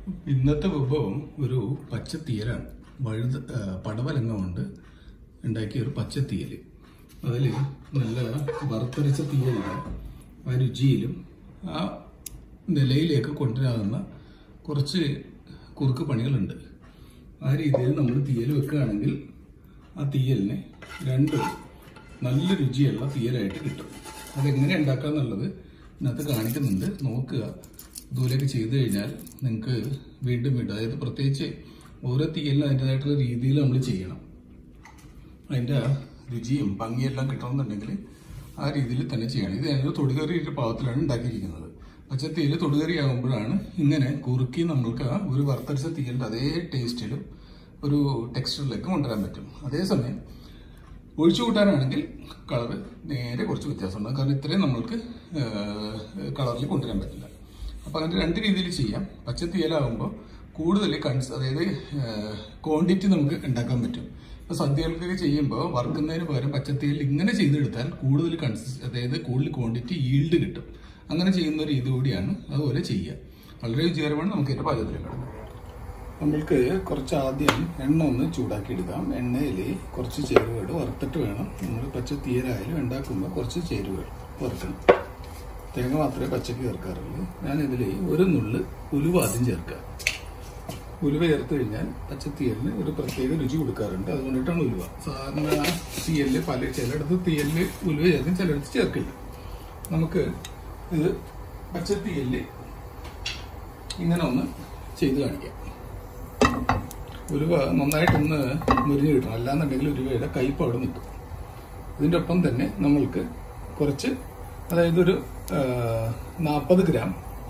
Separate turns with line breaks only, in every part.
ഇന്നത്തെ വിഭവം ഒരു പച്ചത്തീയലാണ് വഴുത ആ, പടവലങ്ങ കൊണ്ട് ഉണ്ടാക്കിയ ഒരു പച്ചത്തീയൽ അതിൽ നല്ല വറുത്തരച്ച തീയലിന് ആ രുചിയിലും ആ നിലയിലേക്ക് കൊണ്ടുവരാവുന്ന കുറച്ച് കുറുക്ക് പണികളുണ്ട് ആ രീതിയിൽ നമ്മൾ തീയൽ വെക്കുകയാണെങ്കിൽ ആ തീയലിന് രണ്ട് നല്ല രുചിയുള്ള തീയലായിട്ട് കിട്ടും അതെങ്ങനെ ഉണ്ടാക്കുക എന്നുള്ളത് ഇതിനകത്ത് കാണിക്കുന്നുണ്ട് നോക്കുക ഇതുപോലെയൊക്കെ ചെയ്തു കഴിഞ്ഞാൽ നിങ്ങൾക്ക് വീണ്ടും വീണ്ടും അതായത് പ്രത്യേകിച്ച് ഓരോ തീയലിനും അതിൻ്റെതായിട്ടുള്ള രീതിയിൽ നമ്മൾ ചെയ്യണം അതിൻ്റെ രുചിയും ഭംഗിയെല്ലാം കിട്ടണമെന്നുണ്ടെങ്കിൽ ആ രീതിയിൽ തന്നെ ചെയ്യണം ഇത് ഞങ്ങൾ തൊടുകറി ഒരു പാവത്തിലാണ് ഉണ്ടാക്കിയിരിക്കുന്നത് പച്ചത്തീയിൽ തൊടുകറി ആകുമ്പോഴാണ് ഇങ്ങനെ കുറുക്കി നമ്മൾക്ക് ആ ഒരു വറുത്തരച്ച തീയലിൻ്റെ അതേ ടേസ്റ്റിലും ഒരു ടെക്സ്ചറിലേക്ക് കൊണ്ടുവരാൻ പറ്റും അതേസമയം ഒഴിച്ചു കൂട്ടാനാണെങ്കിൽ കളർ നേരെ കുറച്ച് വ്യത്യാസമുണ്ട് കാരണം ഇത്രയും നമ്മൾക്ക് കളറിൽ കൊണ്ടുവരാൻ പറ്റില്ല അപ്പോൾ അങ്ങനെ രണ്ട് രീതിയിൽ ചെയ്യാം പച്ചത്തീയലാകുമ്പോൾ കൂടുതൽ കൺസ് അതായത് ക്വാണ്ടിറ്റി നമുക്ക് ഉണ്ടാക്കാൻ പറ്റും ഇപ്പോൾ സദ്യകൾക്കൊക്കെ ചെയ്യുമ്പോൾ വറുക്കുന്നതിന് പകരം പച്ചത്തീയൽ ഇങ്ങനെ ചെയ്തെടുത്താൽ കൂടുതൽ കൺസിസ് അതായത് കൂടുതൽ ക്വാണ്ടിറ്റി ഈൽഡ് കിട്ടും അങ്ങനെ ചെയ്യുന്ന ഒരു രീതി കൂടിയാണ് അതുപോലെ ചെയ്യുക വളരെ രുചികരമാണ് നമുക്ക് ഇതിൻ്റെ പാചകത്തിലേക്ക് കിടക്കുന്നത് നമ്മൾക്ക് കുറച്ച് ആദ്യം എണ്ണ ഒന്ന് ചൂടാക്കി എടുക്കാം എണ്ണയിൽ കുറച്ച് ചേരുവകൾ വറുത്തിട്ട് വേണം നമ്മൾ പച്ച തീയലായാലും ഉണ്ടാക്കുമ്പോൾ കുറച്ച് ചേരുവകൾ വറുക്കണം തേങ്ങ മാത്രമേ പച്ചക്ക് ചേർക്കാറുള്ളൂ ഞാനിതിൽ ഒരു നുള്ള് ഉലുവ ആദ്യം ചേർക്കുക ഉലുവ ചേർത്ത് കഴിഞ്ഞാൽ പച്ചത്തീയലിന് ഒരു പ്രത്യേക രുചി കൊടുക്കാറുണ്ട് അതുകൊണ്ടിട്ടാണ് ഉലുവ സാധാരണ തീയലിൽ പല ചിലയിടത്ത് തീയലിൽ ഉലുവ ചേർക്കും ചിലയിടത്ത് ചേർക്കില്ല നമുക്ക് ഇത് പച്ചത്തീയലിൽ ഇങ്ങനെ ഒന്ന് ചെയ്ത് കാണിക്കാം ഉലുവ നന്നായിട്ടൊന്ന് മുരിഞ്ഞ് കിട്ടണം അല്ലാന്നുണ്ടെങ്കിൽ ഉലുവയുടെ കയ്പ് അവിടെ നിൽക്കും ഇതിൻ്റെ ഒപ്പം തന്നെ നമ്മൾക്ക് കുറച്ച് അതായത് ഒരു നാൽപ്പത് ഗ്രാം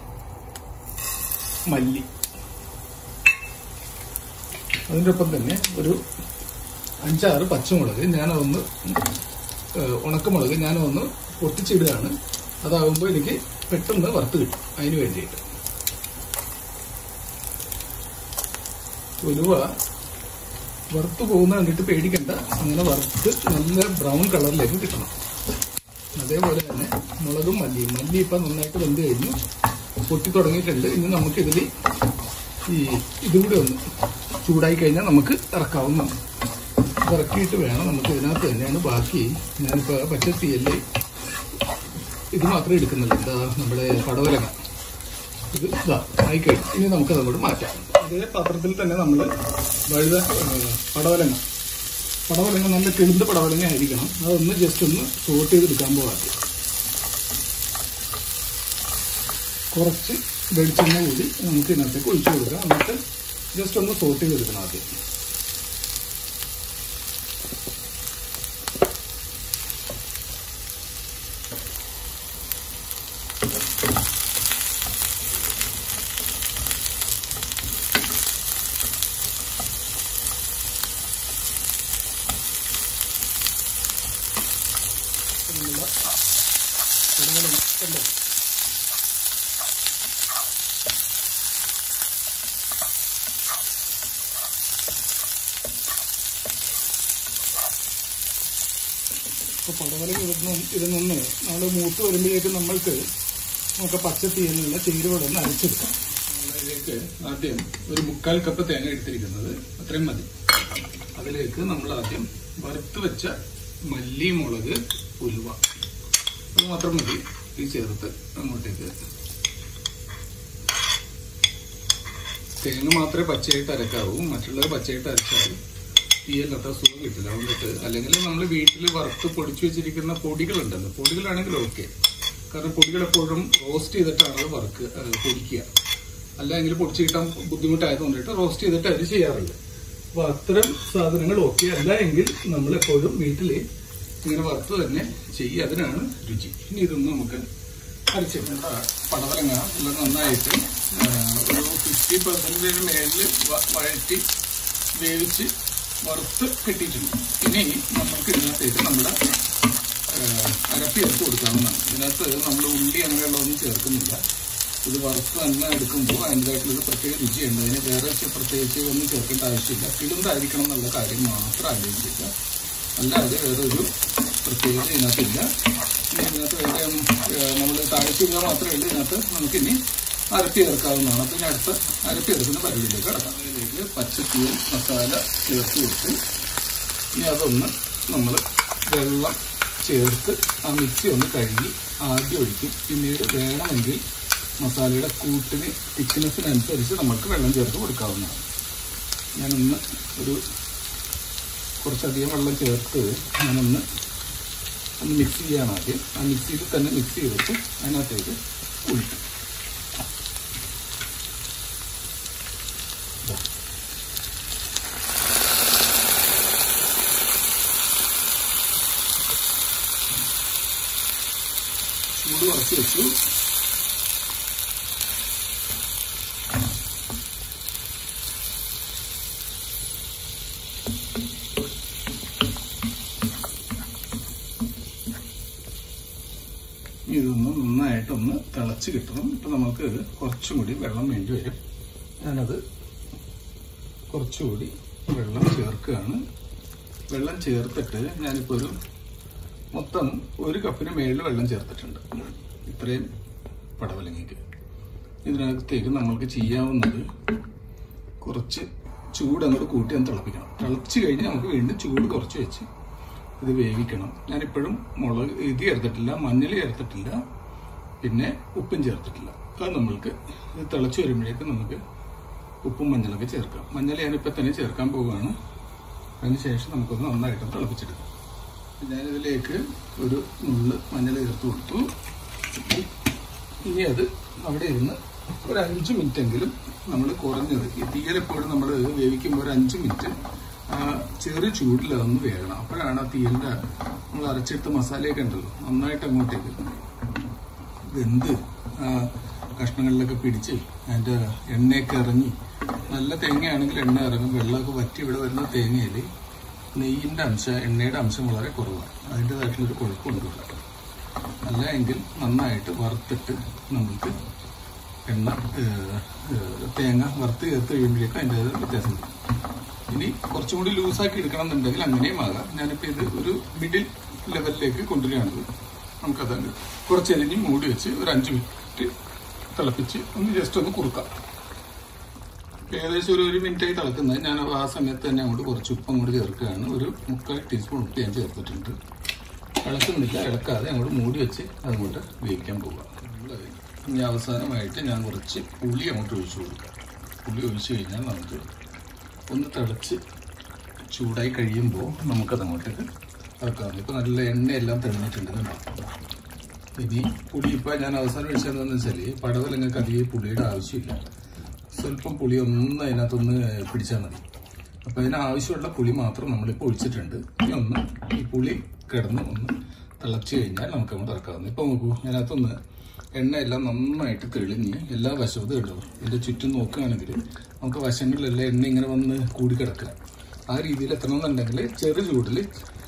മല്ലി അതിൻ്റെ ഒപ്പം തന്നെ ഒരു അഞ്ചാറ് പച്ചമുളക് ഞാനതൊന്ന് ഏഹ്, ഉണക്കമുളക് ഞാനതൊന്ന് പൊട്ടിച്ചിടുകയാണ് അതാകുമ്പോൾ എനിക്ക് പെട്ടെന്ന് വറുത്ത് കിട്ടും അതിന് വേണ്ടിയിട്ട് ഉലുവ വറുത്ത് പോകുന്ന കണ്ടിട്ട് പേടിക്കണ്ട അങ്ങനെ വറുത്ത് നല്ല ബ്രൗൺ കളറിലേക്ക് കിട്ടണം അതേപോലെ തന്നെ മുളകും മല്ലിയും മല്ലി ഇപ്പം നന്നായിട്ട് വെന്ത് കഴിഞ്ഞു പൊട്ടി തുടങ്ങിയിട്ടുണ്ട് ഇനി നമുക്കിതിൽ ഈ ഇതും കൂടി ഒന്ന് ചൂടായി കഴിഞ്ഞാൽ നമുക്ക് ഇറക്കാവുന്നതാണ് ഇത് ഇറക്കിയിട്ട് വേണം നമുക്ക് ഇതിനകത്ത് തന്നെയാണ് ബാക്കി ഞാനിപ്പോൾ പച്ചത്തീയല് ഇത് മാത്രമേ എടുക്കുന്നുള്ളൂ എന്താ നമ്മുടെ പടവലങ്ങ ഇത് ഇതാ ആയിക്കഴിഞ്ഞു ഇനി നമുക്ക് അതങ്ങോട്ട് മാറ്റാം അതേ പാത്രത്തിൽ തന്നെ നമ്മൾ വഴുത ഏഹ്, പടവലങ്ങ പടവലങ്ങ നല്ല കിളുന്ത് പടവലങ്ങ ആയിരിക്കണം അതൊന്ന് ജസ്റ്റ് ഒന്ന് സോട്ട് ചെയ്തെടുക്കാൻ പോകാതെ കുറച്ച് വെളിച്ചെണ്ണ കൂടി നമുക്ക് ഇതിനകത്തേക്ക് ഒഴിച്ചു കൊടുക്കാം എന്നിട്ട് ജസ്റ്റ് ഒന്ന് സോട്ട് ചെയ്തെടുക്കണം ആദ്യം നമ്മളുടെ പടവലങ്ങ കണ്ടോ ഇപ്പോൾ പടവലം ഇതൊന്നും ഇതൊന്ന് നമ്മൾ മൂത്ത് വരുമ്പോഴേക്കും നമ്മൾക്ക് നമുക്ക് പച്ചത്തീയലിനുള്ള ചേരുവടൊന്ന് അരച്ചെടുക്കാം നമ്മളിതിലേക്ക് ആദ്യം ഒരു മുക്കാൽ കപ്പ് തേങ്ങ എടുത്തിരിക്കുന്നത് അത്രയും മതി അതിലേക്ക് നമ്മൾ ആദ്യം വറുത്ത് വെച്ച മല്ലി മുളക് ഉലുവ അത് മാത്രം മതി ഈ ചേർത്ത് അങ്ങോട്ടേക്ക് തേങ്ങ മാത്രമേ പച്ചയായിട്ട് അരക്കാവൂ മറ്റുള്ളത് പച്ചയായിട്ട് അരച്ചാൽ തീയലത്ര സുഖം കിട്ടില്ല അതുകൊണ്ടിട്ട് അല്ലെങ്കിൽ നമ്മൾ വീട്ടിൽ വറുത്ത് പൊടിച്ചു വെച്ചിരിക്കുന്ന പൊടികളുണ്ടല്ലോ പൊടികളാണെങ്കിൽ ഓക്കെ കാരണം പൊടികൾ എപ്പോഴും റോസ്റ്റ് ചെയ്തിട്ടാണ് അത് വറുക്ക് ഏഹ് പൊടിക്കുക അല്ലെങ്കിൽ പൊടിച്ച് കിട്ടാൻ ബുദ്ധിമുട്ടായതുകൊണ്ടിട്ട് റോസ്റ്റ് ചെയ്തിട്ട് അത് ചെയ്യാറില്ല അപ്പൊ അത്തരം സാധനങ്ങൾ ഓക്കെ അല്ല എങ്കിൽ നമ്മൾ എപ്പോഴും വീട്ടിൽ ഇങ്ങനെ വറുത്ത് തന്നെ ചെയ്യുക അതിനാണ് രുചി ഇനി ഇതൊന്നും നമുക്ക് അരച്ചിട്ടുണ്ട് പടവലങ്ങ എല്ലാം നന്നായിട്ട് ആ, ഒരു ഫിഫ്റ്റി പെർസെൻറ്റേജ് മേളിൽ വഴറ്റി വേവിച്ച് വറുത്ത് കിട്ടിയിട്ടുണ്ട് ഇനി നമുക്ക് ഇതിനകത്തേക്ക് നമ്മുടെ അരപ്പി എടുത്ത് കൊടുക്കാവുന്നതാണ് ഇതിനകത്ത് നമ്മൾ ഉള്ളി അങ്ങനെയുള്ളതൊന്നും ചേർക്കുന്നില്ല ഇത് വറുത്ത് തന്നെ എടുക്കുമ്പോൾ അതിൻ്റെതായിട്ടുള്ളൊരു പ്രത്യേക രുചിയുണ്ട് അതിന് വേറെ ചെ- പ്രത്യേകിച്ച് ഒന്നും ചേർക്കേണ്ട ആവശ്യമില്ല കിടുന്തായിരിക്കണം എന്നുള്ള കാര്യം മാത്രം ആലോചിച്ചില്ല അല്ലാതെ വേറെ ഒരു പ്രത്യേകത ഇതിനകത്തില്ല ഇനി ഇതിനകത്ത് വേറെ നമ്മൾ താഴ്ച മാത്രമേ ഉള്ളൂ ഇതിനകത്ത് നമുക്കിനി അരപ്പി ചേർക്കാവുന്നതാണ് അപ്പം ഇനി അടുത്ത അരപ്പി ചേർക്കുന്ന പരിധിയിലേക്ക് കിടക്കാം അതിലേക്ക് പച്ചത്തീയൽ മസാല ചേർത്ത് കൊടുത്ത് ഇനി അതൊന്ന് നമ്മൾ വെള്ളം ചേർത്ത് ആ മിക്സി ഒന്ന് കഴുകി ആദ്യം ഒഴിക്കും പിന്നീട് വേണമെങ്കിൽ മസാലയുടെ കൂട്ടിന് തിക്നെസ്സിനനുസരിച്ച് നമുക്ക് വെള്ളം ചേർത്ത് കൊടുക്കാവുന്നതാണ് ഞാനൊന്ന് ഒരു കുറച്ചധികം വെള്ളം ചേർത്ത് ഞാനൊന്ന് ഒന്ന് മിക്സ് ചെയ്യാണ് ആദ്യം ആ മിക്സിയിൽ തന്നെ മിക്സ് ചെയ്തിട്ട് അതിനകത്തേക്ക് ഒഴിക്കും ദാ. ചൂട് കുറച്ച് വെച്ചു ഇതൊന്ന് നന്നായിട്ടൊന്ന് തിളച്ച് കിട്ടണം ഇപ്പം നമുക്ക് കുറച്ചും കൂടി വെള്ളം വേണ്ടി വരും ഞാനത് കുറച്ചുകൂടി വെള്ളം ചേർക്കുകയാണ് വെള്ളം ചേർത്തിട്ട് ഞാനിപ്പോൾ ഒരു മൊത്തം ഒരു കപ്പിന് മേളിൽ വെള്ളം ചേർത്തിട്ടുണ്ട് ഇത്രയും പടവലങ്ങയ്ക്ക് ഇതിനകത്തേക്ക് നമ്മൾക്ക് ചെയ്യാവുന്നത് കുറച്ച് ചൂട് അങ്ങോട്ട് കൂട്ടി ഒന്ന് തിളപ്പിക്കണം തിളച്ച് കഴിഞ്ഞ് നമുക്ക് വീണ്ടും ചൂട് കുറച്ച് വെച്ച് ഇത് വേവിക്കണം ഞാനിപ്പോഴും മുളക് ഇത് ചേർത്തിട്ടില്ല മഞ്ഞൾ ചേർത്തിട്ടില്ല പിന്നെ ഉപ്പും ചേർത്തിട്ടില്ല അത് നമ്മൾക്ക് ഇത് തിളച്ച് വരുമ്പോഴേക്കും നമുക്ക് ഉപ്പും മഞ്ഞളൊക്കെ ചേർക്കാം മഞ്ഞൾ ഞാനിപ്പോൾ തന്നെ ചേർക്കാൻ പോവുകയാണ് അതിനുശേഷം നമുക്കൊന്ന് നന്നായിട്ട് തിളപ്പിച്ചെടുക്കാം ഞാനിതിലേക്ക് ഒരു നുള്ള് മഞ്ഞൾ ചേർത്ത് കൊടുത്തു ഇനി അത് അവിടെ ഇരുന്ന് ഒരു അഞ്ച് മിനിറ്റ് എങ്കിലും നമ്മൾ കുറഞ്ഞത് ഈ തീയലെപ്പോഴും നമ്മൾ വേവിക്കുമ്പോൾ ഒരു അഞ്ച് മിനിറ്റ് ആ ചെറു ചൂടിൽ അതൊന്ന് വേകണം അപ്പോഴാണ് ആ തീയലിന്റെ നമ്മൾ അരച്ചെടുത്ത മസാലയൊക്കെ ഉണ്ടല്ലോ നന്നായിട്ട് അങ്ങോട്ടേക്ക് വെന്ത് ആ കഷ്ണങ്ങളിലൊക്കെ പിടിച്ച് അതിന്റെ എണ്ണയൊക്കെ ഇറങ്ങി നല്ല തേങ്ങയാണെങ്കിൽ എണ്ണ ഇറങ്ങും വെള്ളമൊക്കെ വറ്റി ഇവിടെ വരുന്ന തേങ്ങയിൽ നെയ്യിന്റെ അംശം എണ്ണയുടെ അംശം വളരെ കുറവാണ് അതിൻ്റെതായിട്ടുള്ളൊരു കുഴപ്പമുണ്ട് ഇവിടെ അല്ല എങ്കിൽ നന്നായിട്ട് വറുത്തിട്ട് നമുക്ക് എണ്ണ ഏഹ്, ഏഹ്, തേങ്ങ വറുത്ത് ചേർത്ത് കഴിയുമ്പോഴേക്കും അതിൻ്റെ വ്യത്യാസം വരും ഇനി കുറച്ചും കൂടി ലൂസാക്കി എടുക്കണം എന്നുണ്ടെങ്കിൽ അങ്ങനെയും ആകാം ഞാനിപ്പോൾ ഇത് ഒരു മിഡിൽ ലെവലിലേക്ക് കൊണ്ടുവരികയാണത് നമുക്കത് കുറച്ച് എരിഞ്ഞ് മൂടി വെച്ച് ഒരു അഞ്ച് മിനിറ്റ് തിളപ്പിച്ച് ഒന്ന് ജസ്റ്റ് ഒന്ന് കുറുക്കാം ഏകദേശം ഒരു ഒരു മിനിറ്റായി തിളക്കുന്നത് ഞാൻ ആ സമയത്ത് തന്നെ അങ്ങോട്ട് കുറച്ച് ഉപ്പ് അങ്ങോട്ട് ചേർക്കുകയാണ് ഒരു മുക്കാൽ ടീസ്പൂൺ ഉപ്പ് ഞാൻ ചേർത്തിട്ടുണ്ട് ഇളക്കുന്നില്ല ഇളക്കാതെ അങ്ങോട്ട് മൂടി വെച്ച് അതങ്ങോട്ട് വേവിക്കാൻ പോവുക നമ്മള് ഇനി അവസാനമായിട്ട് ഞാൻ കുറച്ച് പുളി അങ്ങോട്ട് ഒഴിച്ചു കൊടുക്കാം പുളി ഒഴിച്ചു കഴിഞ്ഞാൽ നമുക്ക് ഒന്ന് തിളച്ച് ചൂടായി കഴിയുമ്പോൾ നമുക്കത് അങ്ങോട്ടേക്ക് ഇറക്കാം ഇപ്പം നല്ല എണ്ണയെല്ലാം തെളിഞ്ഞിട്ടുണ്ട് ഇതുണ്ടോ ഇനി പുളി ഇപ്പം ഞാൻ അവസാനം ഒഴിച്ചതെന്ന് വെച്ചാൽ പടവലങ്ങൾക്ക് അധികം പുളിയുടെ ആവശ്യമില്ല സ്വല്പം പുളി ഒന്ന് അതിനകത്തൊന്ന് പിടിച്ചാൽ മതി അപ്പം അതിന് ആവശ്യമുള്ള പുളി മാത്രം നമ്മളിപ്പോൾ ഒഴിച്ചിട്ടുണ്ട് ഇനി ഒന്ന് ഈ പുളി കിടന്ന് ഒന്ന് തിളച്ച് കഴിഞ്ഞാൽ നമുക്ക് അങ്ങോട്ട് ഇറക്കാവുന്നു ഇപ്പം നോക്കൂ അതിനകത്തൊന്ന് എണ്ണയെല്ലാം നന്നായിട്ട് തെളിഞ്ഞ് എല്ലാ വശവും ഇടും ഇതിൻ്റെ ചുറ്റും നോക്കുകയാണെങ്കിൽ നമുക്ക് വശങ്ങളിലെല്ലാം എണ്ണ ഇങ്ങനെ വന്ന് കൂടി കിടക്കുക ആ രീതിയിൽ എത്തണമെന്നുണ്ടെങ്കിൽ ചെറു ചൂടിൽ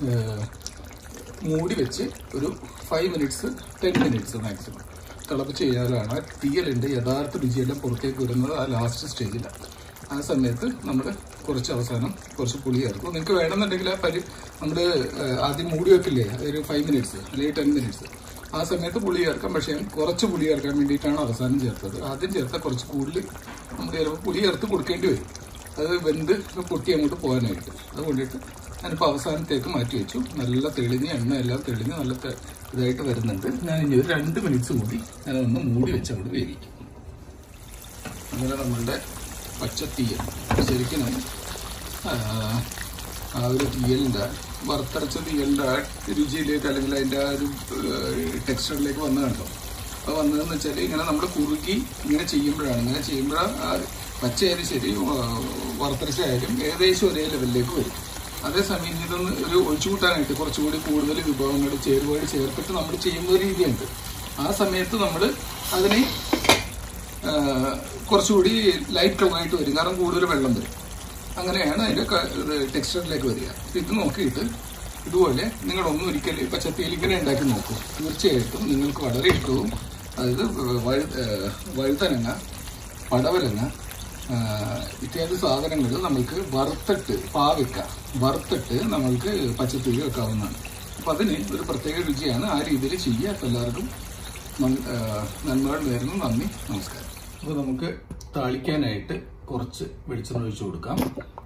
മൂടി വെച്ച് ഒരു five minutes ten minutes maximum തിളപ്പിച്ച് കഴിഞ്ഞാലാണ് ആ തീയലിൻ്റെ യഥാർത്ഥ രുചിയെല്ലാം പുറത്തേക്ക് വരുന്നത് ആ ലാസ്റ്റ് സ്റ്റേജിലാണ് ആ സമയത്ത് നമ്മൾ കുറച്ച് അവസാനം കുറച്ച് പുളി ചേർക്കും നിങ്ങൾക്ക് വേണമെന്നുണ്ടെങ്കിൽ ആ പരി നമ്മൾ ആദ്യം മൂടി വെക്കില്ലേ ഒരു ഫൈവ് മിനിറ്റ്സ് അല്ലെങ്കിൽ ടെൻ മിനിറ്റ്സ് ആ സമയത്ത് പുളി ചേർക്കാം പക്ഷേ ഞാൻ കുറച്ച് പുളി ചേർക്കാൻ വേണ്ടിയിട്ടാണ് അവസാനം ചേർത്തത് ആദ്യം ചേർത്താൽ കുറച്ച് കൂടുതൽ നമ്മൾ ചിലപ്പോൾ പുളി ചേർത്ത് കൊടുക്കേണ്ടി വരും അത് വെന്ത് പൊട്ടി അങ്ങോട്ട് പോകാനായിട്ട് അത് കൊണ്ടിട്ട് ഞാനിപ്പോൾ അവസാനത്തേക്ക് മാറ്റി വെച്ചു നല്ല തെളിഞ്ഞ് എണ്ണ എല്ലാം തെളിഞ്ഞ് നല്ല തെ- ഇതായിട്ട് വരുന്നുണ്ട് ഞാൻ ഇനി ഒരു രണ്ട് മിനിറ്റ്സ് കൂടി ഞാനൊന്ന് മൂടി വെച്ച് അങ്ങോട്ട് വേവിക്കും അങ്ങനെ നമ്മളുടെ പച്ചത്തീയൽ ശരിക്കും ആ, ആ ഒരു തീയലിൻ്റെ വറുത്തരച്ച തീയലിൻ്റെ ആ രുചിയിലേക്ക് അല്ലെങ്കിൽ അതിൻ്റെ ആ ഒരു ടെക്സ്ചറിലേക്ക് വന്നു കണ്ടോ അപ്പോൾ വന്നതെന്ന് വെച്ചാൽ ഇങ്ങനെ നമ്മൾ കുറുക്കി ഇങ്ങനെ ചെയ്യുമ്പോഴാണ് ഇങ്ങനെ ചെയ്യുമ്പോഴാണ് ആ പച്ചയായാലും ശരി ആ, വറുത്തരച്ചായാലും ഏകദേശം ഒരേ ലെവലിലേക്ക് വരും അതേസമയം ഇനി ഇതൊന്ന് ഒരു ഒഴിച്ചുകൂട്ടാനായിട്ട് കുറച്ചുകൂടി കൂടുതൽ വിഭവങ്ങൾ ചേരുവകൾ ചേർത്തിട്ട് നമ്മൾ ചെയ്യുന്ന ഒരു രീതിയുണ്ട് ആ സമയത്ത് നമ്മൾ അതിനെ ആ, കുറച്ചുകൂടി ലൈറ്റ് കളറായിട്ട് വരും കാരണം കൂടുതൽ വെള്ളം വരും അങ്ങനെയാണ് അതിന്റെ ടെക്സ്ചറിലേക്ക് വരിക അപ്പൊ ഇത് നോക്കിയിട്ട് ഇതുപോലെ നിങ്ങളൊന്നും ഒരിക്കലും പച്ചത്തിയിൽ ഇങ്ങനെ ഉണ്ടാക്കി നോക്കൂ തീർച്ചയായിട്ടും നിങ്ങൾക്ക് വളരെ ഇഷ്ടവും അതായത് വഴു ആ, വഴുതനങ്ങ പടവലങ്ങ ആ, ഇത്യാദി സാധനങ്ങൾ നമ്മൾക്ക് വറുത്തിട്ട് പാവയ്ക്ക വറുത്തിട്ട് നമ്മൾക്ക് പച്ചത്തിരി വെക്കാവുന്നതാണ് അപ്പൊ അതിന് ഒരു പ്രത്യേക രുചിയാണ് ആ രീതിയിൽ ചെയ്യുക അപ്പൊ എല്ലാവർക്കും നൻ- ആ, നന്മകൾ നേരുന്നു നന്ദി നമസ്കാരം അപ്പോൾ നമുക്ക് താളിക്കാനായിട്ട് കുറച്ച് വെളിച്ചെണ്ണ ഒഴിച്ചു കൊടുക്കാം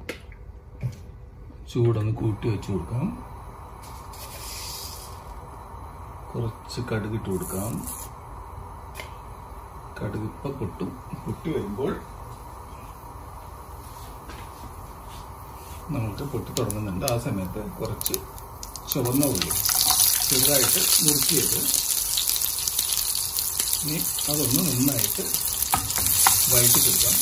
ചൂടൊന്ന് കൂട്ടി വെച്ച് കൊടുക്കാം കുറച്ച് കടുകിട്ട് കൊടുക്കാം കടുക് ഇപ്പൊ പൊട്ടും പൊട്ടി വരുമ്പോൾ നമുക്ക് പൊട്ടി തുടങ്ങുന്നുണ്ട് ആ സമയത്ത് കുറച്ച് ചുവന്ന ഉള്ളി ചെറുതായിട്ട് മുറുക്കിയത് ഇനി അതൊന്ന് നന്നായിട്ട് വഴറ്റി കൊടുക്കാം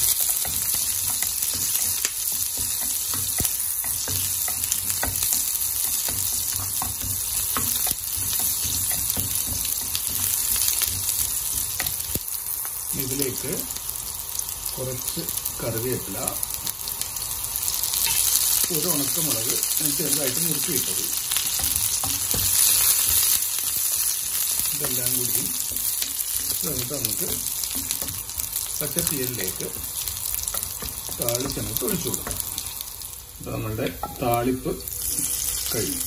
ഇതിലേക്ക് കുറച്ച് കറിവേപ്പില ഒരു ഉണക്കമുളക് ഞാൻ ചെറുതായിട്ട് മുറുക്കിയിട്ടത് ഇതെല്ലാം കൂടി എന്നിട്ട് നമുക്ക് പച്ചത്തീയലിലേക്ക് താളിച്ചങ്ങോട്ട് ഒഴിച്ചു കൊടുക്കാം ഇത് നമ്മളുടെ താളിപ്പ് കഴിഞ്ഞു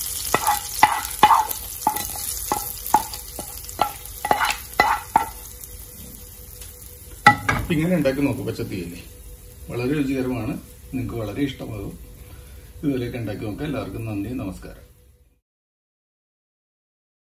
ഇങ്ങനെ ഉണ്ടാക്കി നോക്കൂ പച്ചത്തീയല്ലേ വളരെ രുചികരമാണ് നിങ്ങൾക്ക് വളരെ ഇഷ്ടമാകും ഇതുപോലെയൊക്കെ ഉണ്ടാക്കി നോക്കാം എല്ലാവർക്കും നന്ദി നമസ്കാരം